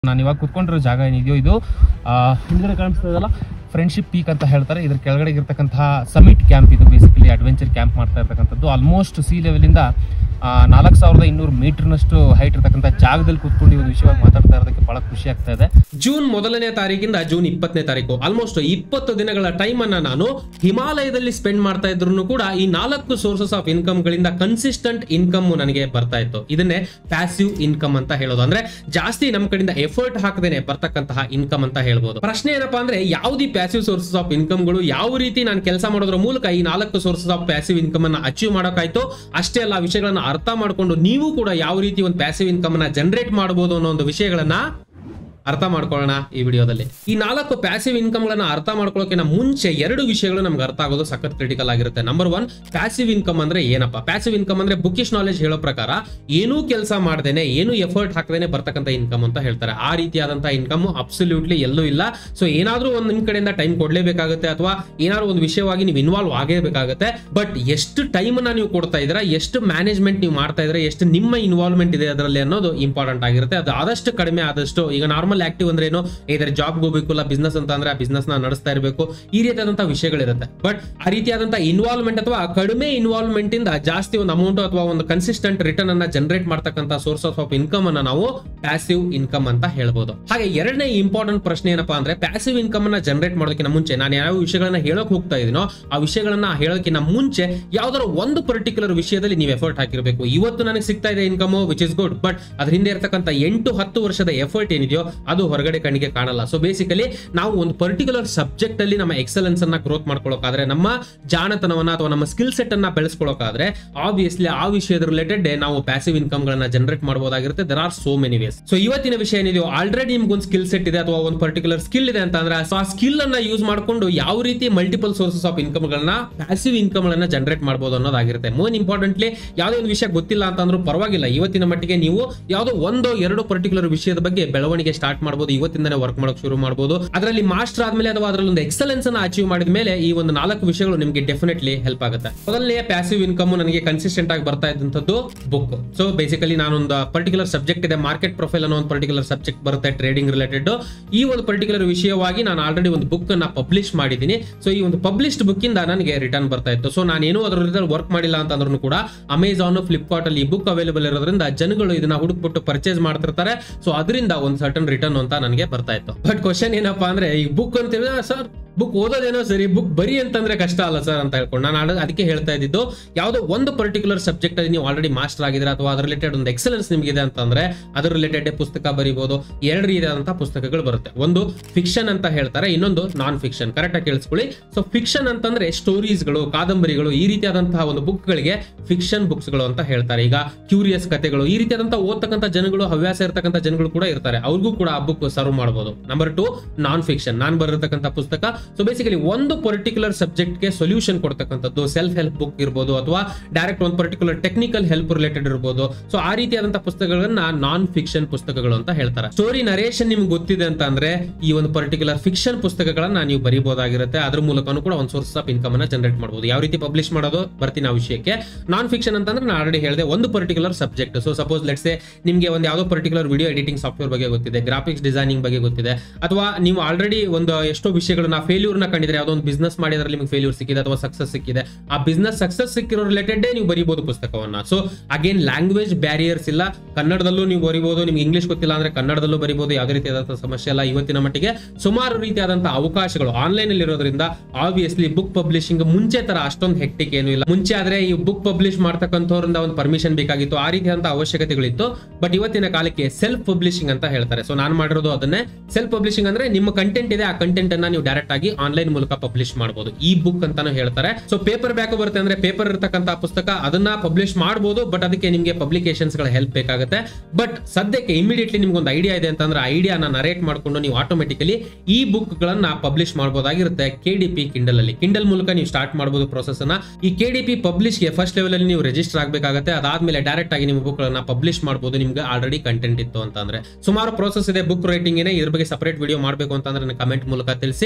ನಾನು ಇವಾಗ ಕುತ್ಕೊಂಡಿರೋ ಜಾಗ ಏನಿದೆಯೋ ಇದು ಆ, ಹಿಂದ್ಗಡೆ ಕಾಣಿಸ್ತಾ ಇದಲ್ಲ ಫ್ರೆಂಡ್ಶಿಪ್ ಪೀಕ್ ಅಂತ ಹೇಳ್ತಾರೆ ಇದ್ರ ಕೆಳಗಡೆ ಇರ್ತಕ್ಕಂತಹ ಸಮಿಟ್ ಕ್ಯಾಂಪ್ ಇದು ಬೇಸಿಕಲಿ ಅಡ್ವೆಂಚರ್ ಕ್ಯಾಂಪ್ ಮಾಡ್ತಾ ಇರ್ತಕ್ಕಂಥದ್ದು ಆಲ್ಮೋಸ್ಟ್ ಸಿ ಲೆವೆಲಿಂದ ನಾಲ್ಕು ಸಾವಿರದ ಇನ್ನೂರು ಮೀಟರ್ನಷ್ಟು ಹೈಟ್ ಇರ್ತಕ್ಕಂಥ ಜಾಗದಲ್ಲಿ ಕುತ್ಕೊಂಡು ಈ ಒಂದು ವಿಷಯವಾಗಿ ಮಾತಾಡ್ತಾ ಇರೋದಕ್ಕೆ ಬಹಳ ಖುಷಿ ಆಗ್ತಾ ಇದೆ ಜೂನ್ ಮೊದಲನೇ ತಾರೀಕಿಂದ ಜೂನ್ ಇಪ್ಪತ್ತನೇ ತಾರೀಕು ಆಲ್ಮೋಸ್ಟ್ ಇಪ್ಪತ್ತು ದಿನಗಳ ಟೈಮ್ ಅನ್ನ ನಾನು ಹಿಮಾಲಯದಲ್ಲಿ ಸ್ಪೆಂಡ್ ಮಾಡ್ತಾ ಇದ್ರು ಕೂಡ ಈ ನಾಲ್ಕು ಸೋರ್ಸಸ್ ಆಫ್ ಇನ್ಕಮ್ ಗಳಿಂದ ಕನ್ಸಿಸ್ಟೆಂಟ್ ಇನ್ಕಮ್ ನನಗೆ ಬರ್ತಾ ಇತ್ತು ಇದನ್ನೇ ಪ್ಯಾಸಿವ್ ಇನ್ಕಮ್ ಅಂತ ಹೇಳೋದು ಅಂದ್ರೆ ಜಾಸ್ತಿ ನಮ್ ಕಡೆಯಿಂದ ಎಫರ್ಟ್ ಹಾಕದೇನೆ ಬರ್ತಕ್ಕಂತಹ ಇನ್ಕಮ್ ಅಂತ ಹೇಳ್ಬೋದು ಪ್ರಶ್ನೆ ಏನಪ್ಪಾ ಅಂದ್ರೆ ಯಾವ್ದು ಪ್ಯಾಸಿವ್ ಸೋರ್ಸಸ್ ಆಫ್ ಇನ್ಕಮ್ ಗಳು ಯಾವ ರೀತಿ ನಾನು ಕೆಲಸ ಮಾಡೋದ್ರ ಮೂಲಕ ಈ ನಾಲ್ಕು ಸೋರ್ಸಸ್ ಆಫ್ ಪ್ಯಾಸಿವ್ ಇನ್ಕಮ್ ಅನ್ನ ಅಚೀವ್ ಮಾಡೋಕ್ಕಾಯ್ತು ಅಷ್ಟೇ ಅಲ್ಲ ಆ ವಿಷಯಗಳನ್ನ ಅರ್ಥ ಮಾಡ್ಕೊಂಡು ನೀವು ಕೂಡ ಯಾವ ರೀತಿ ಒಂದು ಪ್ಯಾಸಿವ್ ಇನ್ಕಮ್ ಅನ್ನ ಜನರೇಟ್ ಮಾಡಬಹುದು ಅನ್ನೋ ಒಂದು ವಿಷಯಗಳನ್ನ ಅರ್ಥ ಮಾಡ್ಕೊಳ್ಳೋಣ ಈ ವಿಡಿಯೋದಲ್ಲಿ ಈ ನಾಲ್ಕು ಪ್ಯಾಸಿವ್ ಇನ್ಕಮ್ ಗಳನ್ನ ಅರ್ಥ ಮಾಡ್ಕೊಳ್ಳೋಕಿನ ಮುಂಚೆ ಎರಡು ವಿಷಯಗಳು ನಮ್ಗೆ ಅರ್ಥ ಆಗೋದು ಸಖತ್ ಕ್ರಿಟಿಕಲ್ ಆಗಿರುತ್ತೆ ನಂಬರ್ ಒನ್ ಪ್ಯಾಸಿವ್ ಇನ್ಕಮ್ ಅಂದ್ರೆ ಏನಪ್ಪ ಪ್ಯಾಸಿವ್ ಇನ್ಕಮ್ ಅಂದ್ರೆ ಬುಕಿಶ್ ನಾಲೆಜ್ ಹೇಳೋ ಪ್ರಕಾರ ಏನೂ ಕೆಲಸ ಮಾಡ್ದೇನೆ ಏನು ಎಫರ್ಟ್ ಹಾಕದೇನೆ ಬರ್ತಕ್ಕಂಥ ಇನ್ಕಮ್ ಅಂತ ಹೇಳ್ತಾರೆ ಆ ರೀತಿಯಾದಂತಹ ಇನ್ಕಮ್ ಅಬ್ಸಲ್ಯೂಟ್ಲಿ ಎಲ್ಲೂ ಇಲ್ಲ ಸೊ ಏನಾದ್ರೂ ಒಂದ್ ನಿಮ್ ಕಡೆಯಿಂದ ಟೈಮ್ ಕೊಡ್ಲೇಬೇಕಾಗುತ್ತೆ ಅಥವಾ ಏನಾದ್ರು ಒಂದು ವಿಷಯವಾಗಿ ನೀವು ಇನ್ವಾಲ್ವ್ ಆಗೇಬೇಕಾಗುತ್ತೆ ಬಟ್ ಎಷ್ಟು ಟೈಮ್ ನ ನೀವು ಕೊಡ್ತಾ ಇದ್ದೀರಾ ಎಷ್ಟು ಮ್ಯಾನೇಜ್ಮೆಂಟ್ ನೀವು ಮಾಡ್ತಾ ಇದ್ರೆ ಎಷ್ಟು ನಿಮ್ಮ ಇನ್ವಾಲ್ವ್ಮೆಂಟ್ ಇದೆ ಅದರಲ್ಲಿ ಅನ್ನೋದು ಇಂಪಾರ್ಟೆಂಟ್ ಆಗಿರುತ್ತೆ ಅದು ಆದಷ್ಟು ಕಡಿಮೆ ಆದಷ್ಟು ಈಗ ನಾರ್ಮಲ್ ಆಕ್ಟಿವ್ ಅಂದ್ರೆ ಏನು ಇದರ ಜಾಬ್ ಹೋಗ್ಬೇಕು ಇಲ್ಲ ಬಿಸ್ನೆಸ್ ಅಂತ ಅಂದ್ರೆ ಆ ಬಿಸ್ನೆಸ್ ನ ನಡೆಸ್ತಾ ಇರಬೇಕು ಈ ರೀತಿಯಾದಂತಹ ವಿಷಯಗಳಿರುತ್ತೆ ಬಟ್ ಆ ರೀತಿಯಾದಂತಹ ಇನ್ವಾಲ್ವ್ಮೆಂಟ್ ಅಥವಾ ಕಡಿಮೆ ಇನ್ವಾಲ್ವ್ಮೆಂಟ್ ಇಂದ ಜಾಸ್ತಿ ಒಂದು ಅಮೌಂಟ್ ಅಥವಾ ಒಂದು ಕನ್ಸಿಸ್ಟೆಂಟ್ ರಿಟರ್ನ್ ಅನ್ನ ಜನರೇಟ್ ಮಾಡ್ತಕ್ಕಂಥ ಸೋರ್ಸಸ್ ಆಫ್ ಇನ್ಕಮ್ ಅನ್ನ ನಾವು ಪ್ಯಾಸಿವ್ ಇನ್ಕಮ್ ಅಂತ ಹೇಳ್ಬೋದು ಹಾಗೆ ಎರಡನೇ ಇಂಪಾರ್ಟೆಂಟ್ ಪ್ರಶ್ನೆ ಏನಪ್ಪಾ ಅಂದ್ರೆ ಪ್ಯಾಸಿವ್ ಇನ್ಕಮ್ ಅನ್ನ ಜನರೇಟ್ ಮಾಡೋದಕ್ಕಿಂತ ಮುಂಚೆ ನಾನು ಯಾವ ವಿಷಯಗಳನ್ನ ಹೇಳಕ್ ಹೋಗ್ತಾ ಇದೀನೋ ಆ ವಿಷಯಗಳನ್ನ ಹೇಳೋದಕ್ಕಿಂತ ಮುಂಚೆ ಯಾವ್ದಾದ್ರು ಒಂದು ಪರ್ಟಿಕ್ಯುಲರ್ ವಿಷಯದಲ್ಲಿ ನೀವು ಎಫರ್ಟ್ ಹಾಕಿರ್ಬೇಕು ಇವತ್ತು ನನಗೆ ಸಿಗ್ತಾ ಇದೆ income which is good but ಅದ್ರ ಹಿಂದೆ ಇರ್ತಕ್ಕಂಥ ಎಂಟು ಹತ್ತು ವರ್ಷದ ಎಫರ್ಟ್ ಏನಿದೆಯೋ ಅದು ಹೊರಗಡೆ ಕಣ್ಣಿಗೆ ಕಾಣಲ್ಲ ಸೊ ಬೇಸಿಕಲಿ ನಾವು ಒಂದು ಪರ್ಟಿಕ್ಯುಲರ್ ಸಬ್ಜೆಕ್ಟ್ ಅಲ್ಲಿ ನಮ್ಮ ಎಕ್ಸಲೆನ್ಸ್ ಅನ್ನ ಗ್ರೋತ್ ಮಾಡ್ಕೊಳ್ಳೋಕಾದ್ರೆ ನಮ್ಮ ಜಾಣತನವನ್ನ ಅಥವಾ ನಮ್ಮ ಸ್ಕಿಲ್ ಸೆಟ್ ಅನ್ನ ಬೆಳೆಸ್ಕೊಳ್ಳೋಕಾದ್ರೆ ಆಬ್ವಿಯಸ್ಲಿ ಆ ವಿಷಯದ ರಿಲೇಟೆಡ್ ನಾವು ಪ್ಯಾಸಿವ್ ಇನ್ಕಮ್ ಗಳನ್ನ ಜನರೇಟ್ ಮಾಡಬಹುದಾಗಿರುತ್ತೆ there are so many ways so ಇವತ್ತಿನ ವಿಷಯ ಏನಿದೆಯೋ ಆಲ್ರೆಡಿ ನಿಮ್ಗೆ ಒಂದು ಸ್ಕಿಲ್ ಸೆಟ್ ಇದೆ ಅಥವಾ ಒಂದು ಪರ್ಟಿಕ್ಯುಲರ್ ಸ್ಕಿಲ್ ಇದೆ ಅಂತ ಅಂದ್ರೆ ಸೊ ಆ ಸ್ಕಿಲ್ ಅನ್ನ ಯೂಸ್ ಮಾಡ್ಕೊಂಡು ಯಾವ ರೀತಿ ಮಲ್ಟಿಪಲ್ ಸೋರ್ಸಸ್ ಆಫ್ ಇನ್ಕಮ್ ಗಳನ್ನ ಪ್ಯಾಸಿವ್ ಇನ್ಕಮ್ ಗಳನ್ನ ಜನರೇಟ್ ಮಾಡಬಹುದು ಅನ್ನೋದಾಗಿರುತ್ತೆ ಮೋನ್ ಇಂಪಾರ್ಟೆಂಟ್ಲಿ ಯಾವುದೇ ಒಂದು ವಿಷಯ ಗೊತ್ತಿಲ್ಲ ಅಂತ ಅಂದ್ರೂ ಪರವಾಗಿಲ್ಲ ಇವತ್ತಿನ ಮಟ್ಟಿಗೆ ನೀವು ಯಾವುದೋ ಒಂದು ಎರಡು ಪರ್ಟಿಕ್ಯುಲರ್ ವಿಷಯದ ಬಗ್ಗೆ ಬೆಳವಣಿಗೆ ಸ್ಟಾರ್ಟ್ ಮಾಡಬಹುದು ಇವತ್ತಿಂದನೇ ವರ್ಕ್ ಮಾಡೋಕೆ ಶುರು ಮಾಡಬಹುದು ಅದರಲ್ಲಿ ಮಾಸ್ಟರ್ ಆದ್ಮೇಲೆ ಅಥವಾ ಅದರಲ್ಲಿ ಒಂದು ಎಕ್ಸಲೆನ್ಸ್ ಅನ್ನ ಅಚೀವ್ ಮಾಡಿದ ಮೇಲೆ ಈ ಒಂದು ನಾಲ್ಕು ವಿಷಯಗಳು ನಿಮಗೆ ಡೆಫಿನೆಟ್ಲಿ ಹೆಲ್ಪ್ ಆಗುತ್ತೆ ಮೊದಲನೆಯ ಪ್ಯಾಸಿವ್ ಇನ್ಕಮ್ ನನಗೆ ಕನ್ಸಿಸ್ಟೆಂಟ್ ಆಗಿ ಬರ್ತಾ ಇದ್ದಂಥದ್ದು ಬುಕ್ ಸೊ ಬೇಸಿಕಲಿ ನಾನೊಂದು ಪರ್ಟಿಕ್ಯುಲರ್ ಸಬ್ಜೆಕ್ಟ್ ಇದೆ ಮಾರ್ಕೆಟ್ ಪ್ರೊಫೈಲ್ ಅನ್ನೋ ಒಂದು ಪರ್ಟಿಕ್ಯುಲರ್ ಸಬ್ಜೆಕ್ಟ್ ಬರುತ್ತೆ ಟ್ರೇಡಿಂಗ್ ರಿಲೇಟೆಡ್ ಈ ಒಂದು ಪರ್ಟಿಕ್ಯುಲರ್ ವಿಷಯವಾಗಿ ನಾನು ಆಲ್ರೆಡಿ ಒಂದು ಬುಕ್ ಅನ್ನ ಪಬ್ಲಿಷ್ ಮಾಡಿದ್ದೀನಿ ಸೊ ಈ ಒಂದು ಪಬ್ಲಿಷ್ಡ್ ಬುಕ್ ಇಂದ ನನಗೆ ರಿಟರ್ನ್ ಬರ್ತಾ ಇತ್ತು ಸೊ ನಾನೇನು ಅದರ ವರ್ಕ್ ಮಾಡಿಲ್ಲ ಅಂತಂದ್ರೂ ಕೂಡ ಅಮೆಝಾನ್ ಫ್ಲಿಪ್ಕಾರ್ಟ್ ಅಲ್ಲಿ ಈ ಬುಕ್ ಅವೈಲೇಬಲ್ ಇರೋದ್ರಿಂದ ಜನಗಳು ಇದನ್ನ ಹುಡುಕ್ಬಿಟ್ಟು ಪರ್ಚೇಸ್ ಮಾಡ್ತಿರ್ತಾರೆ ಸೊ ಅದರಿಂದ ಒಂದು ಸರ್ಟನ್ ರಿಟರ್ನ್ ಅಂತ ನನಗೆ ಬರ್ತಾ ಇತ್ತು ಬಟ್ ಕ್ವಶನ್ ಏನಪ್ಪಾ ಅಂದ್ರೆ ಈ ಬುಕ್ ಅಂತ ಸರ್ ಬುಕ್ ಓದೋದೇನೋ ಸರಿ ಬುಕ್ ಬರಿ ಅಂತಂದ್ರೆ ಕಷ್ಟ ಅಲ್ಲ ಸರ್ ಅಂತ ಹೇಳ್ಕೊಂಡು ನಾನು ಆಡ- ಅದಕ್ಕೆ ಹೇಳ್ತಾ ಇದ್ದಿದ್ದು ಯಾವುದೋ ಒಂದು ಪರ್ಟಿಕ್ಯುಲರ್ ಸಬ್ಜೆಕ್ಟ್ ಅಲ್ಲಿ ನೀವು ಆಲ್ರೆಡಿ ಮಾಸ್ಟರ್ ಆಗಿದ್ರೆ ಅಥವಾ ಅದ್ರ ರಿಲೇಟೆಡ್ ಒಂದು ಎಕ್ಸಲೆನ್ಸ್ ನಿಮಗಿದೆ ಅಂತಂದ್ರೆ ಅದ್ರ ರಿಲೇಟೆಡ್ ಪುಸ್ತಕ ಬರಿಬಹುದು ಎರಡು ರೀತಿಯಾದಂತಹ ಪುಸ್ತಕಗಳು ಬರುತ್ತೆ ಒಂದು ಫಿಕ್ಷನ್ ಅಂತ ಹೇಳ್ತಾರೆ ಇನ್ನೊಂದು ನಾನ್ ಫಿಕ್ಷನ್ ಕರೆಕ್ಟ್ ಆಗಿ ಕೇಳಿಸ್ಕೊಳ್ಳಿ ಸೊ ಫಿಕ್ಷನ್ ಅಂತಂದ್ರೆ ಸ್ಟೋರೀಸ್ಗಳು ಕಾದಂಬರಿಗಳು ಈ ರೀತಿಯಾದಂತಹ ಒಂದು ಬುಕ್ಗಳಿಗೆ ಫಿಕ್ಷನ್ ಬುಕ್ಸ್ಗಳು ಅಂತ ಹೇಳ್ತಾರೆ ಈಗ ಕ್ಯೂರಿಯಸ್ ಕಥೆಗಳು ಈ ರೀತಿಯಾದಂತಹ ಓದ್ತಕ್ಕಂಥ ಜನಗಳು ಹವ್ಯಾಸ ಇರತಕ್ಕಂಥ ಜನಗಳು ಕೂಡ ಇರ್ತಾರೆ ಅವ್ರಿಗೂ ಕೂಡ ಆ ಬುಕ್ ಸರ್ವ್ ಮಾಡಬಹುದು ನಂಬರ್ ಟು ನಾನ್ ಫಿಕ್ಷನ್ ನಾನ್ ಬರೆದಿರ್ತಕ್ಕಂಥ ಪುಸ್ತಕ ಸೊ ಬೇಸಿಕಲಿ ಒಂದು ಪರ್ಟಿಕ್ಯುಲರ್ ಸಬ್ಜೆಕ್ಟ್ಗೆ ಸೊಲ್ಯೂಷನ್ ಕೊಡ್ತಕ್ಕಂಥದ್ದು ಸೆಲ್ಫ್ ಹೆಲ್ಪ್ ಬುಕ್ ಇರ್ಬೋದು ಅಥವಾ ಡೈರೆಕ್ಟ್ ಒಂದು ಪರ್ಟಿಕ್ಯುಲರ್ ಟೆಕ್ನಿಕಲ್ ಹೆಲ್ಪ್ ರಿಲೇಟೆಡ್ ಇರ್ಬೋದು ಸೊ ಆ ರೀತಿಯಾದಂತಹ ಪುಸ್ತಕಗಳನ್ನ ನಾನ್ ಫಿಕ್ಷನ್ ಪುಸ್ತಕಗಳು ಅಂತ ಹೇಳ್ತಾರೆ ಸ್ಟೋರಿ ನರೇಷನ್ ನಿಮ್ಗೆ ಗೊತ್ತಿದೆ ಅಂತ ಅಂದ್ರೆ ಈ ಒಂದು ಪರ್ಟಿಕ್ಯುಲರ್ ಫಿಕ್ಷನ್ ಪುಸ್ತಕಗಳನ್ನ ನೀವು ಬರೀಬಹುದಾಗಿರುತ್ತೆ ಅದ್ರ ಮೂಲಕನೂ ಕೂಡ ಒಂದು ಸೋರ್ಸ್ ಆಫ್ ಇನ್ಕಮ್ ಅನ್ನ ಜನರೇಟ್ ಮಾಡಬಹುದು ಯಾವ ರೀತಿ ಪಬ್ಲಿಷ್ ಮಾಡೋದು ಬರ್ತೀನಿ ಆ ವಿಷಯಕ್ಕೆ ನಾನ್ ಫಿಕ್ಷನ್ ಅಂತಂದ್ರೆ ನಾನು ಆಲ್ರೆಡಿ ಹೇಳಿದೆ ಒಂದು particular subject so suppose let's ನಿಮಗೆ ಒಂದು ಯಾವುದೋ ಪರ್ಟಿಕ್ಯುಲರ್ ವಿಡಿಯೋ ಎಡಿಟಿಂಗ್ ಸಾಫ್ಟ್ವೇರ್ ಬಗ್ಗೆ ಗೊತ್ತಿದೆ ಗ್ರಾಫಿಕ್ಸ್ ಡಿಸೈನಿಂಗ್ ಬಗ್ಗೆ ಗೊತ್ತಿದೆ ಅಥವಾ ನೀವು ಆಲ್ರೆಡಿ ಒಂದು ಎಷ್ಟೋ ವಿಷಯಗಳನ್ನ ಫೇಲ್ಯೂರ್ ನ ಕಂಡಿದ್ರೆ ಯಾವುದೋ ಒಂದು ಬಿಸ್ನೆಸ್ ಮಾಡಿದ್ರೆ ನಿಮಗೆ ಫೇಲ್ಯೂರ್ ಸಿಕ್ಕಿದೆ ಅಥವಾ ಸಕ್ಸಸ್ ಸಿಕ್ಕಿದೆ ಆ ಬಿಸ್ನೆಸ್ ಸಕ್ಸಸ್ ಸಿಕ್ಕಿರೋ ರಿಲೇಟೆಡ್ ನೀವು ಬರೀಬಹುದು ಪುಸ್ತಕವನ್ನ ಸೊ ಅಗೇನ್ ಲ್ಯಾಂಗ್ವೇಜ್ ಬ್ಯಾರಿಯರ್ಸ್ ಇಲ್ಲ ಕನ್ನಡದಲ್ಲೂ ನೀವು ಬರಿಬಹುದು ನಿಮ್ಗೆ ಇಂಗ್ಲಿಷ್ ಗೊತ್ತಿಲ್ಲ ಅಂದ್ರೆ ಕನ್ನಡದಲ್ಲೂ ಬರಿಬಹುದು ಯಾವುದೇ ರೀತಿಯಾದಂತಹ ಸಮಸ್ಯೆ ಇಲ್ಲ ಇವತ್ತಿನ ಮಟ್ಟಿಗೆ ಸುಮಾರು ರೀತಿಯಾದಂತಹ ಅವಕಾಶಗಳು ಆನ್ಲೈನ್ ಅಲ್ಲಿ ಇರೋದ್ರಿಂದ ಆಬ್ವಿಯಸ್ಲಿ ಬುಕ್ ಪಬ್ಲಿಷಿಂಗ್ ಮುಂಚೆ ತರ ಅಷ್ಟೊಂದು ಹೆಕ್ಟಿಕ್ ಏನು ಇಲ್ಲ ಮುಂಚೆ ಆದ್ರೆ ಈ ಬುಕ್ ಪಬ್ಲಿಷ್ ಮಾಡ್ತಕ್ಕಂಥವ್ರಿಂದ ಒಂದು ಪರ್ಮಿಷನ್ ಬೇಕಾಗಿತ್ತು ಆ ರೀತಿಯಾದಂತ ಅವಶ್ಯಕತೆಗಳಿತ್ತು ಬಟ್ ಇವತ್ತಿನ ಕಾಲಕ್ಕೆ ಸೆಲ್ಫ್ ಪಬ್ಲಿಷಿಂಗ್ ಅಂತ ಹೇಳ್ತಾರೆ ಸೊ ನಾನು ಮಾಡಿರೋದು ಅದನ್ನೇ ಸೆಲ್ಫ್ ಪಬ್ಲಿಷಿಂಗ್ ಅಂದ್ರೆ ನಿಮ್ಮ ಕಂಟೆಂಟ್ ಇದೆ ಆ ಕಂಟೆಂಟ್ ಅನ್ನ ನೀವು ಡೈರೆಕ್ಟ್ ಆಗಿ ಆನ್ಲೈನ್ ಮೂಲಕ ಪಬ್ಲಿಷ್ ಮಾಡಬಹುದು ಈ ಬುಕ್ ಅಂತಾನು ಹೇಳ್ತಾರೆ ಸೊ ಪೇಪರ್ ಬ್ಯಾಕ್ ಬರುತ್ತೆ ಅಂದ್ರೆ ಪೇಪರ್ ಇರತಕ್ಕಂತ ಪುಸ್ತಕ ಅದನ್ನ ಪಬ್ಲಿಷ್ ಮಾಡಬಹುದು ಬಟ್ ಅದಕ್ಕೆ ನಿಮಗೆ ಪಬ್ಲಿಕೇಶನ್ಸ್ ಗಳ ಹೆಲ್ಪ್ ಬೇಕಾಗುತ್ತೆ ಬಟ್ ಸದ್ಯಕ್ಕೆ ಇಮಿಡಿಯೇಟ್ಲಿ ನಿಮ್ಗೆ ಒಂದು ಐಡಿಯಾ ಇದೆ ಅಂತಂದ್ರೆ ಐಡಿಯಾನ ನರೇಟ್ ಮಾಡ್ಕೊಂಡು ನೀವು ಆಟೋಮೆಟಿಕಲಿ ಈ ಬುಕ್ ಗಳನ್ನ ಪಬ್ಲಿಷ್ ಮಾಡಬಹುದಾಗಿರುತ್ತೆ ಕೆ ಡಿ ಪಿ ಕಿಂಡಲ್ ಅಲ್ಲಿ ಕಿಂಡಲ್ ಮೂಲಕ ನೀವು ಸ್ಟಾರ್ಟ್ ಮಾಡಬಹುದು ಪ್ರೊಸೆಸ್ ಅನ್ನ ಈ ಕೆ ಡಿ ಪಿ ಪಬ್ಲಿಷ್ಗೆ ಫಸ್ಟ್ ಲೆವೆಲ್ ಅಲ್ಲಿ ನೀವು ರಿಜಿಸ್ಟರ್ ಆಗಬೇಕಾಗುತ್ತೆ ಅದಾದ್ಮೇಲೆ ಡೈರೆಕ್ಟ್ ಆಗಿ ನಿಮ್ಮ ಬುಕ್ ಗಳನ್ನ ಪಬ್ಲಿಷ್ ಮಾಡಬಹುದು ನಿಮ್ಗೆ ಆಲ್ರೆಡಿ ಕಂಟೆಂಟ್ ಇತ್ತು ಅಂತಂದ್ರೆ ಸುಮಾರು ಪ್ರೋಸೆಸ್ ಇದೆ ಬುಕ್ ರೈಟಿಂಗ್ ಏನೇ ಇದ್ರ ಬಗ್ಗೆ ಸಪರೇಟ್ ವಿಡಿಯೋ ಮಾಡಬೇಕು ಅಂತಂದ್ರೆ ಕಮೆಂಟ್ ಮೂಲಕ ತಿಳಿಸಿ